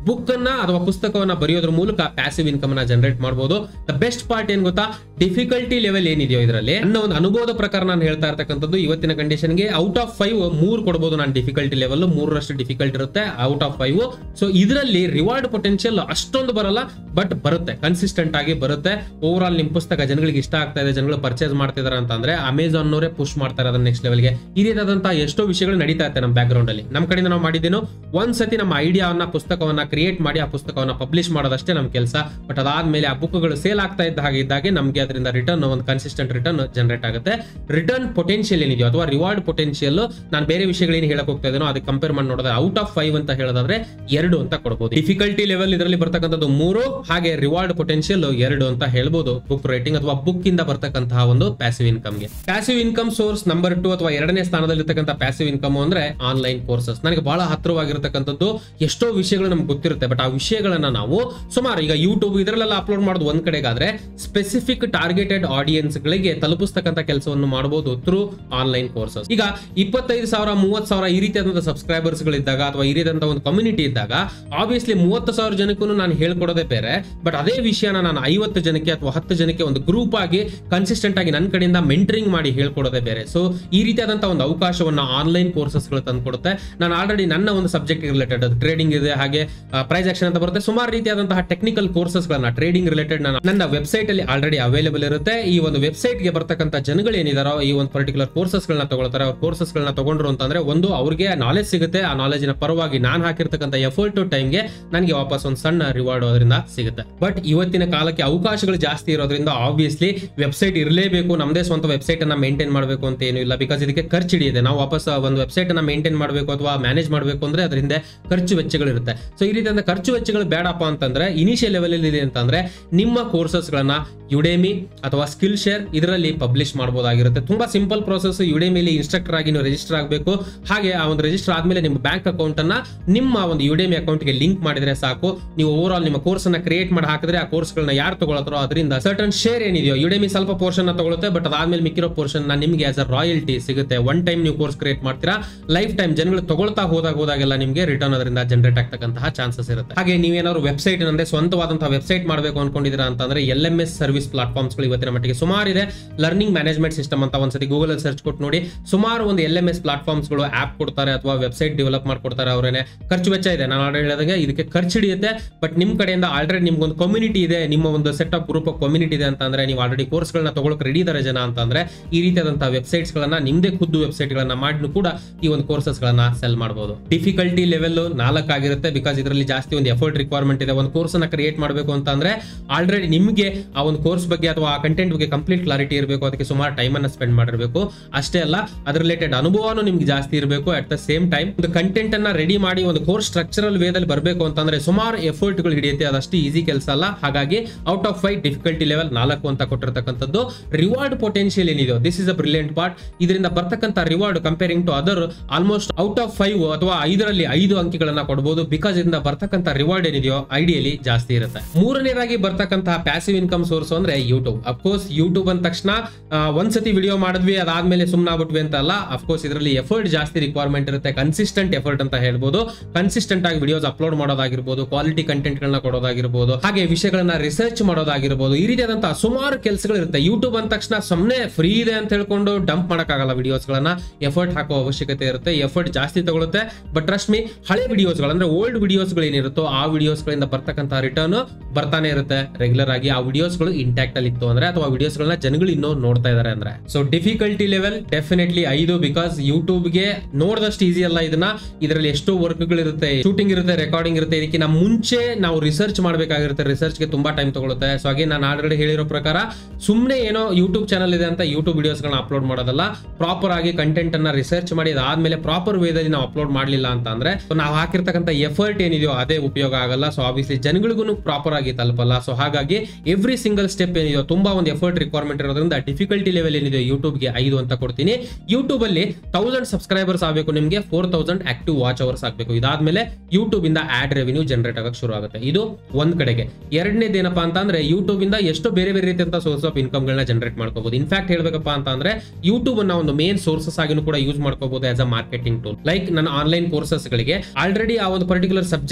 ಬುಕ್ ಅನ್ನ ಅಥವಾ ಪುಸ್ತಕವನ್ನ ಬರೆಯೋದ್ರ ಮೂಲಕ ಪ್ಯಾಸಿವ್ ಇನ್ಕಮ್ ನ ಜನರೇಟ್ ಮಾಡಬಹುದು ದ ಬೆಸ್ಟ್ ಪಾರ್ಟ್ ಏನ್ ಗೊತ್ತಾ ಡಿಫಿಕಲ್ಟಿ ಲೆವೆಲ್ ಏನಿದೆಯೋ ಇದರಲ್ಲಿ ನನ್ನ ಒಂದು ಅನುಭವದ ಪ್ರಕಾರ ನಾನು ಹೇಳ್ತಾ ಇರ್ತಕ್ಕಂಥದ್ದು ಇವತ್ತಿನ ಕಂಡೀಷನ್ಗೆ ಔಟ್ ಆಫ್ ಫೈವ್ ಮೂರ್ ಕೊಡಬಹುದು ನಾನು ಡಿಫಿಕಲ್ಟಿ ಲೆವೆಲ್ ಮೂರರಷ್ಟು ಡಿಫಿಕಲ್ಟ್ ಇರುತ್ತೆ ಔಟ್ ಆಫ್ ಫೈವ್ ಸೊ ಇದರಲ್ಲಿ ರಿವಾರ್ಡ್ ಪೊಟೆನ್ಶಿಯಲ್ ಅಷ್ಟೊಂದು ಬರಲ್ಲ ಬಟ್ ಬರುತ್ತೆ ಕನ್ಸಿಸ್ಟೆಂಟ್ ಆಗಿ ಬರುತ್ತೆ ಓವರ್ ಆಲ್ ನಿಮ್ ಪುಸ್ತಕ ಜನಗಳಿಗೆ ಇಷ್ಟ ಆಗ್ತಾ ಇದೆ ಜನಗಳು ಪರ್ಚೇಸ್ ಮಾಡ್ತಿದಾರೆ ಅಂತಂದ್ರೆ ಅಮೆಝಾನ್ ನವರೇ ಪುಷ್ ಮಾಡ್ತಾರೆ ಅದನ್ನ ನೆಕ್ಸ್ಟ್ ಲೆವೆಲ್ಗೆ ಈ ರೀತಿಯಾದಂತಹ ಎಷ್ಟೋ ವಿಷಯಗಳು ನಡೀತಾ ಇರುತ್ತೆ ನಮ್ಮ ಬ್ಯಾಕ್ ಗ್ರೌಂಡ್ ಅಲ್ಲಿ ನಮ್ಮ ಕಡೆಯಿಂದ ನಾವು ಮಾಡಿದ್ದೇನು ಒಂದ್ಸತಿ ನಮ್ಮ ಐಡಿಯಾವನ್ನ ಪುಸ್ತಕವನ್ನ ಕ್ರಿಯೇಟ್ ಮಾಡಿ ಆ ಪುಸ್ತಕವನ್ನ ಪಬ್ಲಿಷ್ ಮಾಡೋದಷ್ಟೇ ನಮ್ಮ ಕೆಲಸ ಬಟ್ ಅದಾದ್ಮೇಲೆ ಆ ಬುಕ್ಗಳು ಸೇಲ್ ಆಗ್ತಾ ಇದ್ದ ಹಾಗೆ ಇದ್ದಾಗೆ ನಮಗೆ ಅದರಿಂದ ರಿಟರ್ನ್ ಒಂದು ಕನ್ಸಿಸ್ಟೆಂಟ್ ರಿಟರ್ನ್ ಜನರೇಟ್ ಆಗುತ್ತೆ ರಿಟರ್ನ್ ಪೊಟೆನ್ಶಿಯಲ್ ಏನಿದೆಯೋ ಅಥವಾ ರಿವಾರ್ಡ್ ಪೊಟೆನ್ಶಿಯಲ್ ನಾನು ಬೇರೆ ವಿಷಯಗಳೇನು ಹೇಳಕ್ ಹೋಗ್ತಾ ಇದ್ದೇನೋ ಅದಕ್ಕೆ ಕಂಪೇರ್ ಮಾಡಿ ನೋಡಿದ್ರೆ ಔಟ್ ಆಫ್ ಫೈವ್ ಅಂತ ಹೇಳೋದಾದ್ರೆ ಎರಡು ಅಂತ ಕೊಡಬಹುದು ಡಿಫಿಕಲ್ಟಿ ಲೆವೆಲ್ ಇದರಲ್ಲಿ ಬರ್ತಕ್ಕಂಥದ್ದು ಮೂರು ಹಾಗೆ ರಿವಾರ್ಡ್ ಪೊಟೆನ್ಶಿಯಲ್ ಎರಡು ಅಂತ ಹೇಳ್ಬೋದು ಬುಕ್ ರೇಟಿಂಗ್ ಅಥವಾ ಬುಕ್ ಇಂದ ಬರ್ತಕ್ಕಂತಹ ಒಂದು ಪ್ಯಾಸಿವ್ ಇನ್ಕಮ್ ಗೆ passive income source number two ಅಥವಾ ಎರಡನೇ ಸ್ಥಾನದಲ್ಲಿ ಇರ್ತಕ್ಕಂಥ ಪ್ಯಾಸಿವ್ ಇನ್ಕಮ್ ಅಂದ್ರೆ ಆನ್ಲೈನ್ ಕೋರ್ಸಸ್ ನನಗೆ ಬಹಳ ಹತ್ತಿರವಾಗಿರ್ತಕ್ಕಂಥದ್ದು ಎಷ್ಟೋ ವಿಷಯಗಳು ನಮ್ಗೆ ಗೊತ್ತಿರುತ್ತೆ ಬಟ್ ಆ ವಿಷಯಗಳನ್ನ ನಾವು ಸುಮಾರು ಈಗ ಯೂಟ್ಯೂಬ್ ಇದರಲ್ಲೆಲ್ಲ ಅಪ್ಲೋಡ್ ಮಾಡೋದು ಒಂದ್ ಕಡೆಗಾದ್ರೆ ಸ್ಪೆಸಿಫಿಕ್ ಟಾರ್ಗೆಟೆಡ್ ಆಡಿಯನ್ಸ್ ಗಳಿಗೆ ತಲುಪಿಸ್ತಕ್ಕಂಥ ಕೆಲಸವನ್ನು ಮಾಡಬಹುದು ಥ್ರೂ ಆನ್ಲೈನ್ ಕೋರ್ಸಸ್ ಈಗ ಇಪ್ಪತ್ತೈದು ಸಾವಿರ ಮೂವತ್ತು ಸಾವಿರ ಈ ರೀತಿಯಾದಂತಹ ಸಬ್ಸ್ಕ್ರೈಬರ್ಸ್ ಗಳಿದ್ದಾಗ ಅಥವಾ ಈ ರೀತಿಯಾದಂತಹ ಒಂದು ಕಮ್ಯುನಿಟಿ ಇದ್ದಾಗ ಆಬ್ವಿಯಸ್ಲಿ ಮೂವತ್ತು ಸಾವಿರ ಜನಕ್ಕೂ ನಾನು ಹೇಳ್ಕೊಡೋದೇ ಬೇರೆ ಬಟ್ ಅದೇ ವಿಷಯನ ನಾನು ಐವತ್ತು ಜನಕ್ಕೆ ಅಥವಾ ಹತ್ತು ಜನಕ್ಕೆ ಒಂದು ಗ್ರೂಪ್ ಆಗಿ ಕನ್ಸಿಸ್ಟೆಂಟ್ ಆಗಿ ನನ್ನ ಕಡೆಯಿಂದ ಮೆಂಟರಿಂಗ್ ಮಾಡಿ ಹೇಳ್ಕೊಡೋದೇ ಬೇರೆ ಸೊ ಈ ರೀತಿಯಾದಂತಹ ಒಂದು ಅವಕಾಶವನ್ನ ಆನ್ಲೈನ್ ಕೋರ್ಸಸ್ ಗಳು ತಂದ್ಕೊಡುತ್ತೆ ನಾನು ಆಲ್ರೆಡಿ ನನ್ನ ಒಂದು ಸಬ್ಜೆಕ್ಟ್ ರಿಲೇಟೆಡ್ ಟ್ರೇಡಿಂಗ್ ಇದೆ ಹಾಗೆ ಪ್ರೈಸ್ ಆಕ್ಷನ್ ಅಂತ ಬರುತ್ತೆ ಸುಮಾರು ರೀತಿಯಾದಂತಹ ಟೆಕ್ನಿಕಲ್ ಕೋರ್ಸಸ್ ಗಳನ್ನ ಟ್ರೇಡಿಂಗ್ ರಿಲೇಟೆಡ್ ನನ್ನ ವೆಬ್ಸೈಟ್ ಅಲ್ಲಿ ಆಲ್ರೆಡಿ ಅವೈಲೇಬಲ್ ಇರುತ್ತೆ ಈ ಒಂದು ವೆಬ್ಸೈಟ್ ಗೆ ಬರ್ತಕ್ಕಂಥ ಜನಗಳು ಏನಿದಾರೋ ಈ ಒಂದು ಪರ್ಟಿಕ್ಯುಲರ್ ಕೋರ್ಸಸ್ ಗಳನ್ನ ತಗೊಳ್ತಾರೆ ಅವ್ರ ಕೋರ್ಸಸ್ ಗಳನ್ನ ತಗೊಂಡ್ರು ಅಂತಂದ್ರೆ ಒಂದು ಅವ್ರಿಗೆ ನಾಲೆಜ್ ಸಿಗುತ್ತೆ ಆ ನಾಲೆಜಿನ ಪರವಾಗಿ ನಾನು ಹಾಕಿರ್ತಕ್ಕಂಥ ಎಫರ್ಟ್ ಟೈಮ್ಗೆ ನನಗೆ ವಾಪಸ್ ಒಂದು ಸಣ್ಣ ರಿವಾರ್ಡ್ ಅದರಿಂದ ಸಿಗುತ್ತೆ ಬಟ್ ಇವತ್ತಿನ ಕಾಲಕ್ಕೆ ಅವಕಾಶಗಳು ಜಾಸ್ತಿ ಇರೋದ್ರಿಂದ ಆಬ್ವಿಯಸ್ಲಿ ವೆಬ್ಸೈಟ್ ಇರಲೇಬೇಕು ನಮ್ಮದೇ ಸ್ವಂತ ವೆಬ್ಸೈಟ್ ಅನ್ನ ಮೇಂಟೈನ್ ಮಾಡಬೇಕು ಅಂತ ಏನು ಇಲ್ಲ ಬಿಕಾಸ್ ಇದಕ್ಕೆ ಖರ್ಚು ಹಿಡಿಯುತ್ತೆ ನಾವು ವಾಪಸ್ ಒಂದು ವೆಬ್ಸೈಟ್ ಅನ್ನ ಮೇಂಟೈನ್ ಮಾಡಬೇಕು ಅಥವಾ ಮ್ಯಾನೇಜ್ ಮಾಡಬೇಕು ಅಂದ್ರೆ ಅದರಿಂದ ಖರ್ಚು ವೆಚ್ಚಗಳಿರುತ್ತೆ ಸೊ ಈ ರೀತಿಯಾದ ಖರ್ಚು ವೆಚ್ಚಗಳು ಬೇಡಪ್ಪ ಅಂತಂದ್ರೆ ಇನಿಷಿಯಲ್ ಲೆವೆಲ್ ಇದೆ ಅಂತಂದ್ರೆ ನಿಮ್ಮ ಕೋರ್ಸಸ್ ಗಳನ್ನ ಯುಡೇಮಿ ಅಥವಾ ಸ್ಕಿಲ್ ಶೇರ್ ಇದರಲ್ಲಿ ಪಬ್ಲಿಷ್ ಮಾಡಬಹುದಾಗಿರುತ್ತೆ ತುಂಬಾ ಸಿಂಪಲ್ ಪ್ರೋಸೆಸ್ ಯುಡೇಮಿಲಿ ಇನ್ಸ್ಟ್ರಕ್ಟರ್ ಆಗಿ ನೀವು ರಿಜಿಸ್ಟರ್ ಆಗಬೇಕು ಹಾಗೆ ಆ ಒಂದು ರಿಜಿಸ್ಟರ್ ಆದ್ಮೇಲೆ ನಿಮ್ಮ ಬ್ಯಾಂಕ್ ಅಕೌಂಟ್ ಅನ್ನ ನಿಮ್ಮ ಒಂದು ಯುಡೇಮಿ ಅಕೌಂಟ್ಗೆ ಲಿಂಕ್ ಮಾಡಿದ್ರೆ ಸಾಕು ನೀವು ಓವರ್ ಆಲ್ ನಿಮ್ಮ ಕೋರ್ಸ್ ಅನ್ನ ಕ್ರಿಯೇಟ್ ಮಾಡಿ ಹಾಕಿದ್ರೆ ಆ ಕೋರ್ಸ್ಗಳನ್ನ ಯಾರು ತಗೊಳ್ತಾರೋ ಅದರಿಂದ ಸರ್ಟನ್ ಶೇರ್ ಏನಿದೆಯೋ ಯುಡೇಮಿ ಸ್ವಲ್ಪ ಪೋರ್ಷನ್ ತಗೊಳುತ್ತೆ ಬಟ್ ಅದಾದ್ಮೇಲೆ ಮಿಕ್ಕಿರೋ ಪೋರ್ಷನ್ ನಿಮಗೆ ಆಸ್ ಅ ರಾಯಲ್ಟಿ ಸಿಗುತ್ತೆ ಒನ್ ಟೈಮ್ ನೀವು ಕೋರ್ಸ್ ಕ್ರಿಯೇಟ್ ಮಾಡ್ತೀರಾ ಲೈಫ್ ಟೈಮ್ ಜನಗಳು ತಗೊಳ್ತಾ ಹೋದಾಗ ಹೋದಾಗೆಲ್ಲ ನಿಮಗೆ ರಿಟರ್ನ್ ಅದರಿಂದ ಜನರೇಟ್ ಆಗ್ತಕ್ಕಂತಹ ಚಾನ್ಸಸ್ ಇರುತ್ತೆ ಹಾಗೆ ನೀವೇನಾದ್ರು ವೆಬ್ಸೈಟ್ ಅಂದ್ರೆ ಸ್ವಂತವಾದಂತಹ ವೆಬ್ಸೈಟ್ ಮಾಡಬೇಕು ಅನ್ಕೊಂಡಿದ್ದೀರಾ ಅಂತಂದ್ರೆ L M S service platforms ಗಳು ಇವತ್ತಿನ ಮಟ್ಟಿಗೆ ಸುಮಾರು ಇದೆ ಲರ್ನಿಂಗ್ ಮ್ಯಾನೇಜ್ಮೆಂಟ್ ಸಿಸ್ಟಮ್ ಅಂತ ಒಂದ್ಸತಿ ಗೂಗಲ್ ಅಲ್ಲಿ ಸರ್ಚ್ ಕೊಟ್ಟು ನೋಡಿ ಸುಮಾರು ಒಂದು ಎಲ್ ಎಂ ಎಸ್ ಪ್ಲಾಟ್ಫಾರ್ಮ್ಸ್ ಗಳು ಆಪ್ ಕೊಡ್ತಾರೆ ಅಥವಾ ವೆಬ್ಸೈಟ್ ಡೆವಲಪ್ ಮಾಡ್ಕೊಡ್ತಾರೆ ಅವರೇನೆ ಖರ್ಚು ವೆಚ್ಚ ಇದೆ ನಾನು ಆಲ್ರೆಡಿ ಹೇಳಿದಂಗೆ ಇದಕ್ಕೆ ಖರ್ಚು ಹಿಡಿಯುತ್ತೆ ಬಟ್ ನಿಮ್ ಕಡೆಯಿಂದ ಆಲ್ರೆಡಿ ನಿಮ್ಗೊಂದು ಕಮ್ಯುನಿಟಿ ಇದೆ ನಿಮ್ಮ ಒಂದು set of group of community ಇದೆ ಅಂತಂದ್ರೆ ನೀವು ಆಲ್ರೆಡಿ ಕೋರ್ಸ್ಗಳನ್ನ ತಗೊಳಕ್ ರೆಡಿ ಇದಾರೆ ಜನ ಅಂತಂದ್ರೆ ಈ ರೀತಿಯಾದಂತಹ ವೆಬ್ಸೈಟ್ಸ್ ಗಳನ್ನ ನಿಮ್ದೇ ಖುದ್ದು ವೆಬ್ಸೈಟ್ ಗಳನ್ನ ಮಾಡಿ ಕೂಡ ಈ ಒಂದು ಕೋರ್ಸಸ್ ಗಳನ್ನ ಸೆಲ್ ಮಾಡಬಹುದು ಡಿಫಿಕಲ್ಟಿ ಲೆವೆಲ್ ನಾಲ್ಕು ಆಗಿರುತ್ತೆ ಬಿಕಾಸ್ ಇದರಲ್ಲಿ ಜಾಸ್ತಿ ಒಂದು ಎಫರ್ಟ್ ರಿಕ್ವೈರ್ಮೆಂಟ್ ಇದೆ ಒಂದು ಕೋರ್ಸ್ ಅನ್ನ ಕ್ರಿಯೇಟ್ ಮಾಡಬೇಕು ಅಂತ ಅಂದ್ರೆ ಆಲ್ರೆಡಿ ನಿಮಗೆ ಆ ಒಂದು ಕೋರ್ಸ್ ಬಗ್ಗೆ ಅಥವಾ ಆ ಕಂಟೆಂಟ್ ಬಗ್ಗೆ ಕಂಪ್ಲೀಟ್ ಕ್ಲಾರಿಟಿ ಇರಬೇಕು ಅದಕ್ಕೆ ಸುಮಾರು ಟೈಮ್ ಅನ್ನ ಸ್ಪೆಂಡ್ ಮಾಡಿರಬೇಕು ಅಷ್ಟೇ ಅಲ್ಲ ಅದ್ರ ರಿಲೇಟೆಡ್ ಅನುಭವನೂ ನಿಮ್ಗೆ ಜಾಸ್ತಿ ಇರಬೇಕು ಅಟ್ ದ ಸೇಮ್ ಟೈಮ್ ಒಂದು ಕಂಟೆಂಟ್ ಅನ್ನ ರೆಡಿ ಮಾಡಿ ಒಂದು ಕೋರ್ಸ್ ಸ್ಟ್ರಕ್ಚರಲ್ ವೇದಲ್ಲಿ ಬರಬೇಕು ಅಂತಂದ್ರೆ ಸುಮಾರು ಎಫರ್ಟ್ ಗಳು ಹಿಡಿಯುತ್ತೆ ಅದಷ್ಟು ಈಸಿ ಕೆಲಸ ಅಲ್ಲ ಹಾಗಾಗಿ out of five difficulty level ನಾಲ್ಕು ಅಂತ ಕೊಟ್ಟಿರ್ತಕ್ಕಂಥದ್ದು ರಿವಾರ್ಡ್ ಪೊಟೆನ್ಶಿಯಲ್ ಏನಿದೆ this is a brilliant part ಇದರಿಂದ ಬರ್ತಕ್ಕಂಥ reward comparing to other almost out of five ಅಥವಾ ಐದರಲ್ಲಿ ಐದು ಅಂಕಿಗಳನ್ನ ಕೊಡಬಹುದು ಬಿಕಾಸ್ ಇದರಿಂದ ಬರ್ತಕ್ಕಂಥ ರಿವಾರ್ಡ್ ಏನಿದೆಯೋ ಐಡಿಯಲಿ ಜಾಸ್ತಿ ಇರುತ್ತೆ ಮೂರನೇದಾಗಿ ಬರ್ತಕ್ಕಂತಹ ಪ್ಯಾಸಿವ್ ಇನ್ಕಮ್ ಸೋರ್ಸ್ ಅಂದ್ರೆ ಯೂಟ್ಯೂಬ್ ಅಫ್ಕೋರ್ಸ್ ಯೂಟ್ಯೂಬ್ ಅಂದ ತಕ್ಷಣ ಆ, ಒಂದ್ಸತಿ ವಿಡಿಯೋ ಮಾಡಿದ್ವಿ ಅದಾದ್ಮೇಲೆ ಸುಮ್ಮನೆ ಆಗ್ಬಿಟ್ವಿ ಅಂತ ಅಲ್ಲ ಅಫ್ಕೋರ್ಸ್ ಇದರಲ್ಲಿ ಎಫರ್ಟ್ ಜಾಸ್ತಿ ರಿಕ್ವೈರ್ಮೆಂಟ್ ಇರುತ್ತೆ ಕನ್ಸಿಸ್ಟೆಂಟ್ ಎಫರ್ಟ್ ಅಂತ ಹೇಳ್ಬೋದು ಕನ್ಸಿಸ್ಟೆಂಟ್ ಆಗಿ ವಿಡಿಯೋಸ್ ಅಪ್ಲೋಡ್ ಮಾಡೋದಾಗಿರ್ಬೋದು ಕ್ವಾಲಿಟಿ ಕಂಟೆಂಟ್ ಗಳನ್ನ ಕೊಡೋದಾಗಿರ್ಬೋದು ಹಾಗೆ ವಿಷಯಗಳನ್ನ ರಿಸರ್ಚ್ ಮಾಡೋದಾಗಿರ್ಬೋದು ಈ ರೀತಿಯಾದಂತಹ ಸುಮಾರು ಕೆಲಸಗಳು ಇರುತ್ತೆ ಯೂಟ್ಯೂಬ್ ಅಂದ ತಕ್ಷಣ ಸುಮ್ಮನೆ ಫ್ರೀ ಇದೆ ಅಂತ ಹೇಳ್ಕೊಂಡು ಡಂಪ್ ಮಾಡಕ್ಕಾಗಲ್ಲ ವಿಡಿಯೋಸ್ ಗಳನ್ನ ಎಫರ್ಟ್ ಹಾಕೋ ಅವಶ್ಯಕತೆ ಇರುತ್ತೆ ಎಫರ್ಟ್ ಜಾಸ್ತಿ ತಗೊಳುತ್ತೆ ಬಟ್ ಟ್ರಸ್ಟ್ ಮೀ ಹಳೆ ವಿಡಿಯೋಸ್ ಗಳು ಅಂದ್ರೆ ಓಲ್ಡ್ ವಿಡಿಯೋಸ್ ಗಳು ಏನಿರುತ್ತೋ ಆ ವಿಡಿಯೋಸ್ ಗಳಿಂದ ಬರ್ತಕ್ಕಂಥ ರಿಟರ್ನ್ ಬರ್ತಾನೆ ಇರುತ್ತೆ ರೆಗ್ಯುಲರ್ ಆಗಿ ಆ ವಿಡಿಯೋಸ್ ಗಳು ಇಂಟ್ಯಾಕ್ಟ್ ಅಲ್ಲಿ ಇತ್ತು ಅಂದ್ರೆ ಅಥವಾ ವಿಡಿಯೋಸ್ ಗಳನ್ನ ಜನಗಳು ಇನ್ನೂ ನೋಡ್ತಾ ಇದಾರೆ ಅಂದ್ರೆ ಸೊ ಡಿಫಿಕಲ್ಟಿ ಲೆವೆಲ್ ಡೆಫಿನೆಟ್ಲಿ ಐದು ಬಿಕಾಸ್ ಯೂಟ್ಯೂಬ್ ಗೆ ನೋಡಿದಷ್ಟು ಈಸಿ ಅಲ್ಲ ಇದನ್ನ ಇದರಲ್ಲಿ ಎಷ್ಟೋ ವರ್ಕ್ ಗಳಿರುತ್ತೆ ಶೂಟಿಂಗ್ ಇರುತ್ತೆ ರೆಕಾರ್ಡಿಂಗ್ ಇರುತ್ತೆ ಇದಕ್ಕಿಂತ ಮುಂಚೆ ನಾವು ರಿಸರ್ಚ್ ಮಾಡಬೇಕಾಗಿರುತ್ತೆ ರಿಸರ್ಚ್ ಗೆ ತುಂಬಾ ಟೈಮ್ ತಗೊಳುತ್ತೆ ಸೊ ಹಾಗೆ ನಾನು ಆಲ್ರೆಡಿ ಹೇಳಿರೋ ಪ್ರಕಾರ ಸುಮ್ಮನೆ ಏನೋ ಯೂಟ್ಯೂಬ್ ಚಾನಲ್ ಇದೆ ಅಂತ ಯೂಟ್ಯೂಬ್ ವಿಡಿಯೋಸ್ ಗಳನ್ನ ಅಪ್ಲೋಡ್ ಮಾಡೋದಲ್ಲ ಪ್ರಾಪರ್ ಆಗಿ ಕಂಟೆಂಟ್ ಅನ್ನ ರಿಸರ್ಚ್ ಮಾಡಿ ಅದಾದ್ಮೇಲೆ ಪ್ರಾಪರ್ ವೇದಲ್ಲಿ ನಾವು ಅಪ್ಲೋಡ್ ಮಾಡಲಿಲ್ಲ ಅಂತ ಅಂದ್ರೆ so ನಾವು ಹಾಕಿರ್ತಕ್ಕಂಥ ಎಫರ್ಟ್ ಏನಿದೆಯೋ ಅದೇ ಉಪಯೋಗ ಆಗಲ್ಲ ಸೊ ಆಬ್ವಿಯಸ್ಲಿ ಜನಗಳಿಗೂ ಪ್ರಾಪರ್ ಆಗಿ ತಲುಪಲ್ಲ ಸೊ ಹಾಗಾಗಿ ಎವ್ರಿ ಸಿಂಗಲ್ ಸ್ಟೆಪ್ ಏನಿದೆಯೋ ತುಂಬಾ ಒಂದು ಎಫರ್ಟ್ ರಿಕ್ವೈರ್ಮೆಂಟ್ ಇರೋದ್ರಿಂದ ಡಿಫಿಕಲ್ಟಿ ಲೆವೆಲ್ ಏನಿದೆ ಯೂಟ್ಯೂಬ್ ಗೆ ಐದು ಅಂತ ಕೊಡ್ತೀನಿ ಯೂಟ್ಯೂಬ್ ಅಲ್ಲಿ ತೌಸಂಡ್ ಸಬ್ಸ್ಕ್ರೈಬರ್ಸ್ ಆಗಬೇಕು ನಿಮಗೆ four thousand active watch hours ಆಗಬೇಕು ಇದಾದ್ಮೇಲೆ ಯೂಟ್ಯೂಬ್ ಇಂದ ಆಡ್ ರೆವಿನ್ಯೂ ಜನರೇಟ್ ಆಗಕ್ಕೆ ಶುರು ಆಗುತ್ತೆ ಇದು ಒಂದ್ ಕಡೆಗೆ ಎರಡನೇದು ಏನಪ್ಪಾ ಅಂತ ಅಂದ್ರೆ ಯೂಟ್ಯೂಬ್ ಇಂದ ಎಷ್ಟು ಬೇರೆ ಬೇರೆ ರೀತಿಯಂತ ಸೋರ್ಸ್ ಆಫ್ ಇನ್ಕಮ್ ಗಳನ್ನ ಜನರೇಟ್ ಮಾಡ್ಕೋಬಹುದು ಇನ್ಫ್ಯಾಕ್ಟ್ ಹೇಳ್ಬೇಕಪ್ಪ ಅಂತ ಅಂದ್ರೆ ಯೂಟ್ಯೂಬ್ ಅನ್ನ ಒಂದು ಮೇನ್ ಸೋರ್ಸಸ್ ಆಗಿನೂ ಕೂಡ ಯೂಸ್ ಮಾಡ್ಕೋಬಹುದು as a marketing tool like ನನ್ನ ಆನ್ಲೈನ್ ಕೋರ್ಸಸ್ ಗಳಿಗೆ ಆಲ್ರೆಡಿ ಆ ಒಂದು ಪರ್ಟಿಕ್ಯುಲರ್ ಸಬ್ಜೆಕ್ಟ್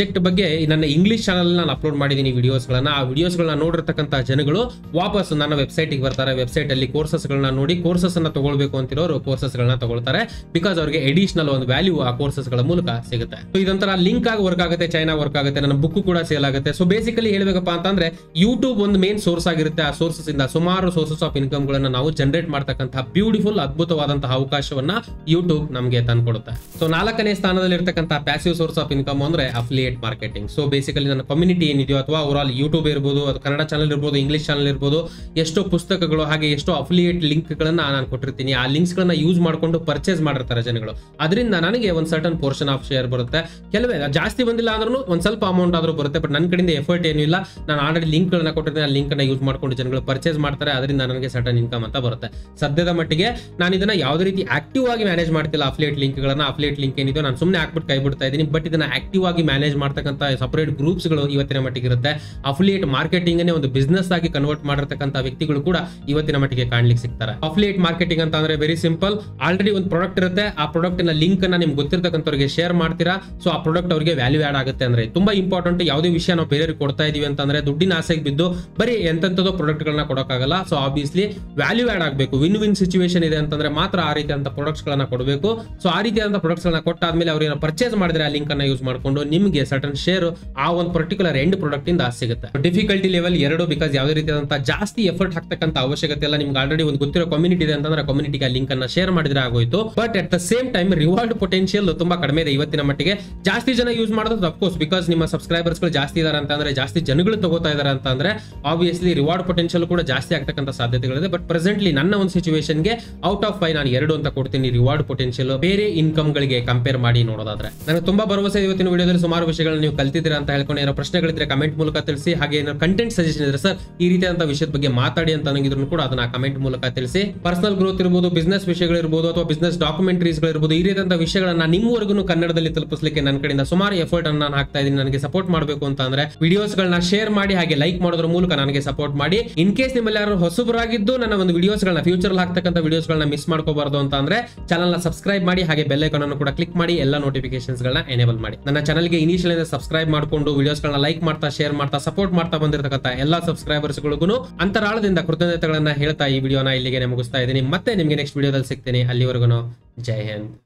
ಸಬ್ಜೆಕ್ಟ್ ಬಗ್ಗೆ ನನ್ನ ಇಂಗ್ಲಿಷ್ ಚಾನಲ್ ನಾನು ಅಪ್ಲೋಡ್ ಮಾಡಿದ್ದೀನಿ ವಿಡಿಯೋಸ್ಗಳನ್ನ ಆ ವಿಡಿಯೋಸ್ಗಳನ್ನ ನೋಡಿರ್ತಕ್ಕಂಥ ಜನಗಳು ವಾಪಸ್ ನನ್ನ ವೆಬ್ಸೈಟ್ಗೆ ಬರ್ತಾರೆ ವೆಬ್ಸೈಟ್ ಅಲ್ಲಿ ಕೋರ್ಸಸ್ಗಳನ್ನ ನೋಡಿ ಕೋರ್ಸಸ್ ಅನ್ನ ತಗೊಳ್ಬೇಕು ಅಂತಿರೋರು ಕೋರ್ಸಸ್ಗಳನ್ನ ತಗೊಳ್ತಾರೆ ಬಿಕಾಸ್ ಅವ್ರಿಗೆ ಎಡಿಷನಲ್ ಒಂದು ವ್ಯಾಲ್ಯೂ ಆ ಕೋರ್ಸಸ್ಗಳ ಮೂಲಕ ಸಿಗುತ್ತೆ ಸೊ ಇದೊಂಥರ ಲಿಂಕ್ ಆಗಿ ವರ್ಕ್ ಆಗುತ್ತೆ ಚೈನಾ ವರ್ಕ್ ಆಗುತ್ತೆ ನನ್ನ ಬುಕ್ ಕೂಡ ಸೇಲ್ ಆಗುತ್ತೆ ಸೊ ಬೇಸಿಕಲಿ ಹೇಳ್ಬೇಕಪ್ಪ ಅಂತಂದ್ರೆ ಯೂಟ್ಯೂಬ್ ಒಂದು ಮೇನ್ ಸೋರ್ಸ್ ಆಗಿರುತ್ತೆ ಆ ಸೋರ್ಸಸ್ ಇಂದ ಸುಮಾರು ಸೋರ್ಸಸ್ ಆಫ್ ಇನ್ಕಮ್ ಗಳನ್ನ ನಾವು ಜನರೇಟ್ ಮಾಡ್ತಕ್ಕಂತಹ ಬ್ಯೂಟಿಫುಲ್ ಅದ್ಭುತವಾದಂತಹ ಅವಕಾಶವನ್ನ ಯೂಟ್ಯೂಬ್ ನಮಗೆ ತಂದ್ಕೊಡುತ್ತೆ ಸೊ ನಾಲ್ಕನೇ ಸ್ಥಾನದಲ್ಲಿ ಇರ್ತಕ್ಕಂಥ ಪ್ಯಾಸಿವ್ ಸೋರ್ಸ್ ಆಫ್ ಇನ್ಕಮ್ ಅಂದ್ರೆ ಅಫಿಲಿಯೇಟ್ ಮಾರ್ಕೆಟಿಂಗ್ ಸೊ ಬೇಸಿಕಲಿ ನನ್ನ ಕಮ್ಯುನಿಟಿ ಏನಿದೆಯೋ ಅಥವಾ ಓವರ್ ಆಲ್ ಯೂಟ್ಯೂಬ್ ಇರ್ಬೋದು ಅದು ಕನ್ನಡ ಚಾನಲ್ ಇರ್ಬೋದು ಇಂಗ್ಲಿಷ್ ಚಾನಲ್ ಇರ್ಬೋದು ಎಷ್ಟೋ ಪುಸ್ತಕಗಳು ಹಾಗೆ ಎಷ್ಟೋ ಅಫಿಲಿಯೇಟ್ ಲಿಂಕ್ ಗಳನ್ನ ನಾನು ಕೊಟ್ಟಿರ್ತೀನಿ ಆ ಲಿಂಕ್ಸ್ ಗಳನ್ನ ಯೂಸ್ ಮಾಡ್ಕೊಂಡು ಪರ್ಚೇಸ್ ಮಾಡಿರ್ತಾರೆ ಜನಗಳು ಅದರಿಂದ ನನಗೆ ಒಂದು ಸರ್ಟನ್ ಪೋರ್ಷನ್ ಆಫ್ ಶೇರ್ ಬರುತ್ತೆ ಕೆಲವೇ ಜಾಸ್ತಿ ಬಂದಿಲ್ಲ ಅಂದ್ರೂ ಒಂದ್ ಸ್ವಲ್ಪ ಅಮೌಂಟ್ ಆದ್ರೂ ಬರುತ್ತೆ ಬಟ್ ನನ್ನ ಕಡೆಯಿಂದ ಎಫರ್ಟ್ ಏನು ಇಲ್ಲ ನಾನು ಆಲ್ರೆಡಿ ಲಿಂಕ್ ಗಳನ್ನ ಕೊಟ್ಟಿರ್ತೀನಿ ಆ ಲಿಂಕ್ ಅನ್ನ ಯೂಸ್ ಮಾಡ್ಕೊಂಡು ಜನಗಳು ಪರ್ಚೇಸ್ ಮಾಡ್ತಾರೆ ಅದರಿಂದ ನನಗೆ ಸರ್ಟನ್ ಇನ್ಕಮ್ ಅಂತ ಬರುತ್ತೆ ಸದ್ಯದ ಮಟ್ಟಿಗೆ ನಾನು ಇದನ್ನ ಯಾವುದೇ ರೀತಿ ಆಕ್ಟಿವ್ ಆಗಿ ಮ್ಯಾನೇಜ್ ಮಾಡ್ತಿಲ್ಲ ಅಫ್ಲೇಟ್ ಲಿಂಕ್ ಗಳನ್ನ ಅಫ್ಲೇಟ್ ಲಿಂಕ್ ಏನಿದೆ ನಾನು ಸುಮ್ಮನೆ ಹಾಕ್ಬಿಟ್ಟು ಕೈ ಬಿಡ್ತಾ ಇದ್ದೀನಿ ಬಟ್ ಇದನ್ನ ಆಕ್ಟಿವ್ ಆಗಿ ಮ್ಯಾನೇಜ್ ಮಾಡ್ತಕ್ಕಂಥ ಸಪರೇಟ್ ಗ್ರೂಪ್ಸ್ ಗಳು ಇವತ್ತಿನ ಮಟ್ಟಿಗೆ ಇರುತ್ತೆ ಅಫಿಲಿಯೇಟ್ ಮಾರ್ಕೆಟಿಂಗ್ ಅನ್ನೇ ಒಂದು ಬಿಸ್ನೆಸ್ ಆಗಿ ಕನ್ವರ್ಟ್ ಮಾಡಿರ್ತಕ್ಕಂಥ ವ್ಯಕ್ತಿಗಳು ಕೂಡ ಇವತ್ತಿನ ಮಟ್ಟಿಗೆ ಕಾಣ್ಲಿಕ್ಕೆ ಸಿಗ್ತಾರೆ ಅಫಿಲಿಯೇಟ್ ಮಾರ್ಕೆಟಿಂಗ್ ಅಂತ ಅಂದ್ರೆ ವೆರಿ ಸಿಂಪಲ್ ಆಲ್ರೆಡಿ ಒಂದು ಪ್ರಾಡಕ್ಟ್ ಇರುತ್ತೆ ಆ ಪ್ರಾಡಕ್ಟ್ ನ ಲಿಂಕ್ ಅನ್ನ ನಿಮ್ಗೆ ಗೊತ್ತಿರ್ತಕ್ಕಂಥವ್ರಿಗೆ ಶೇರ್ ಮಾಡ್ತೀರಾ ಸೊ ಆ ಪ್ರಾಡಕ್ಟ್ ಅವರಿಗೆ ವ್ಯಾಲ್ಯೂ ಆಡ್ ಆಗುತ್ತೆ ಅಂದ್ರೆ ತುಂಬಾ ಇಂಪಾರ್ಟೆಂಟ್ ಯಾವುದೇ ವಿಷಯ ನಾವು ಬೇರೆಯವ್ರಿಗೆ ಕೊಡ್ತಾ ಇದೀವಿ ಅಂತಂದ್ರೆ ದುಡ್ಡಿನ ಆಸೆಗೆ ಬಿದ್ದು ಬರೀ ಎಂತೆಂಥದೋ ಪ್ರಾಡಕ್ಟ್ ಗಳನ್ನ ಕೊಡೋಕ್ಕಾಗಲ್ಲ ಸೊ ಆಬ್ವಿಯಸ್ಲಿ ವ್ಯಾಲ್ಯೂ ಆಡ್ ಆಗಬೇಕು ವಿನ್ ವಿನ್ ಸಿಚುವೇಶನ್ ಇದೆ ಅಂತಂದ್ರೆ ಮಾತ್ರ ಆ ರೀತಿಯಂತ ಪ್ರಾಡಕ್ಟ್ಸ್ ಗಳನ್ನ ಕೊಡಬೇಕು ಸೊ ಆ ರೀತಿಯಾದಂಥ ಪ್ರಾಡಕ್ಟ್ಸ್ ಗಳನ್ನ ಕೊಟ್ಟಾದ್ಮೇಲೆ ಅವ್ರೇನೋ ಪರ್ಚೇಸ್ ಮಾಡಿದ್ರೆ ಆ ಲಿಂಕ್ ಅನ್ನ ಯೂಸ್ ಮಾಡ್ಕೊಂಡು ನಿಮಗೆ ಸರ್ಟನ್ ಶೇರ್ ಆ ಒಂದು ಪರ್ಟಿಕ್ಯುಲರ್ ಎಂಡ್ ಪ್ರಾಡಕ್ಟ್ ಇಂದ ಸಿಗುತ್ತೆ ಡಿಫಿಕಲ್ಟಿ ಲೆವೆಲ್ ಎರಡು ಬಿಕಾಸ್ ಯಾವುದೇ ರೀತಿಯಾದಂತಹ ಜಾಸ್ತಿ ಎಫರ್ಟ್ ಹಾಕ್ತಕ್ಕಂಥ ಅವಶ್ಯಕತೆ ಇಲ್ಲ ನಿಮ್ಗೆ ಆಲ್ರೆಡಿ ಒಂದು ಗೊತ್ತಿರೋ ಕಮ್ಯುನಿಟಿ ಇದೆ ಅಂತಂದ್ರೆ ಕಮ್ಯುನಿಟಿಗೆ ಲಿಂಕ್ ಅನ್ನ ಶೇರ್ ಮಾಡಿದ್ರೆ ಆಗೋಯ್ತು but at the same time reward potential ತುಂಬಾ ಕಡಿಮೆ ಇದೆ ಇವತ್ತಿನ ಮಟ್ಟಿಗೆ ಜಾಸ್ತಿ ಜನ ಯೂಸ್ ಮಾಡೋದು ಅಫ್ಕೋರ್ಸ್ ಬಿಕಾಸ್ ನಿಮ್ಮ ಸಬ್ಸ್ಕ್ರೈಬರ್ಸ್ ಗಳು ಜಾಸ್ತಿ ಇದಾರೆ ಅಂತಂದ್ರೆ ಜಾಸ್ತಿ ಜನಗಳು ತಗೋತಾ ಇದಾರೆ ಅಂತಂದ್ರೆ ಆಬ್ವಿಯಸ್ಲಿ ರಿವಾರ್ಡ್ ಪೊಟೆನ್ಶಿಯಲ್ ಕೂಡ ಜಾಸ್ತಿ ಆಗ್ತಕ್ಕಂಥ ಸಾಧ್ಯತೆಗಳಿದೆ ಬಟ್ ಪ್ರೆಸೆಂಟ್ಲಿ ನನ್ನ ಒಂದು ಸಿಚುವೇಶನ್ಗೆ ಔಟ್ ಆಫ್ ಫೈವ್ ನಾನು ಎರಡು ಅಂತ ಕೊಡ್ತೀನಿ ರಿವಾರ್ಡ್ ಪೊಟೆನ್ಶಿಯಲ್ ಬೇರೆ ಇನ್ಕಮ್ ಗಳಿಗೆ ಕಂಪೇರ್ ಮಾಡಿ ನೋಡೋದಾದ್ರೆ ನನಗೆ ತುಂಬಾ ಭರವಸೆ ಇದೆ ಇವತ್ತಿನ ವಿಡಿಯೋದಲ್ಲಿ ಸುಮಾರು ವಿಷಯಗಳನ್ನ ನೀವು ಕಲ್ತಿದ್ದೀರಾ ಅಂತ ಹೇಳ್ಕೊಂಡು ಏನೋ ಪ್ರಶ್ನೆಗಳಿದ್ರೆ ಕಮೆಂಟ್ ಮೂಲಕ ತಿಳಿಸಿ ಹಾಗೆ ಏನೋ ಕಂಟೆಂಟ್ ಸಜೆಷನ್ ಇದ್ರೆ ಸರ್ ಈ ರೀತಿಯಾದಂತಹ ವಿಷಯದ ಬಗ್ಗೆ ಮಾತಾಡಿ ಅಂತ ನನಗಿದ್ರು ಕೂಡ ಅದನ್ನ ಕಮೆಂಟ್ ಮೂಲಕ ತಿಳಿಸಿ ಪರ್ಸನಲ್ ಗ್ರೋತ್ ಇರ್ಬೋದು ಬಿಸ್ನೆಸ್ ವಿಷಯಗಳಿರ್ಬೋದು ಅಥವಾ ಬಿಸ್ನೆಸ್ ಡಾಕ್ಯುಮೆಂಟರೀಸ್ ಗಳಿರ್ಬೋದು ಈ ರೀತಿಯಾದಂತಹ ವಿಷಯಗಳನ್ನ ನಿಮ್ಮವರೆಗೂ ಕನ್ನಡದಲ್ಲಿ ತಲುಪಿಸಲಿಕ್ಕೆ ನನ್ನ ಕಡೆಯಿಂದ ಸುಮಾರು ಎಫರ್ಟ್ ಅನ್ನು ನಾನು ಹಾಕ್ತಾ ಇದ್ದೀನಿ ನನಗೆ ಸಪೋರ್ಟ್ ಮಾಡಬೇಕು ಅಂತ ಅಂದ್ರೆ ವಿಡಿಯೋಸ್ ಗಳನ್ನ ಶೇರ್ ಮಾಡಿ ಹಾಗೆ ಲೈಕ್ ಮಾಡೋದ್ರ ಮೂಲಕ ನನಗೆ ಸಪೋರ್ಟ್ ಮಾಡಿ ಇನ್ ಕೇಸ್ ನಿಮ್ಮಲ್ಲಿ ಯಾರು ಹೊಸಬರಾಗಿದ್ದು ನನ್ನ ಒಂದು ವಿಡಿಯೋಸ್ ಗಳನ್ನ ಫ್ಯೂಚರ್ ಹಾಕ್ತಕ್ಕಂಥ ವಿಡಿಯೋಸ್ ಗಳನ್ನ ಮಿಸ್ ಮಾಡ್ಕೋಬಾರ್ದು ಅಂತ ಅಂದ್ರೆ ಚಾನಲ್ ನ ಸಬ್ಸ್ಕ್ರೈಬ್ ಮಾಡಿ ಹಾಗೆ ಬೆಲ್ ಐಕಾನ್ ಅನ್ನು ಕೂಡ ಕ್ಲಿಕ್ ಮಾಡಿ ಎಲ್ಲ ನೋಟಿಫಿಕೇಶನ್ಸ್ ಗಳನ್ನ ಎನೇಬಲ್ ಮಾಡಿ ನನ್ನ ಚಾನಲ್ಗೆ ಇನಿಷಿಯಲ್ ಇಂದ ಸಬ್ಸ್ಕ್ರೈಬ್ ಮಾಡ್ಕೊಂಡು ವಿಡಿಯೋಸ್ ಗಳನ್ನ ಲೈಕ್ ಮಾಡ್ತಾ ಶೇರ್ ಮಾಡ್ತಾ ಸಪೋರ್ಟ್ ಮಾಡ್ತಾ ಬಂದಿರತಕ್ಕಂಥ ಎಲ್ಲಾ ಸಬ್ಸ್ಕ್ರೈಬರ್ಸ್ ಗಳಿಗೂ ಅಂತರಾಳದಿಂದ ಕೃತಜ್ಞತೆಗಳನ್ನ ಹೇಳ್ತಾ ಈ ವಿಡಿಯೋನ ಇಲ್ಲಿಗೆ ಮುಗಿಸ್ತಾ ಇದ್ದೀನಿ ಮತ್ತೆ ನಿಮಗೆ ನೆಕ್ಸ್ಟ್ ವಿಡಿಯೋದಲ್ಲಿ ಸಿಗ್ತೀನಿ ಅಲ್ಲಿವರೆಗೂ ಜೈ ಹಿಂದ್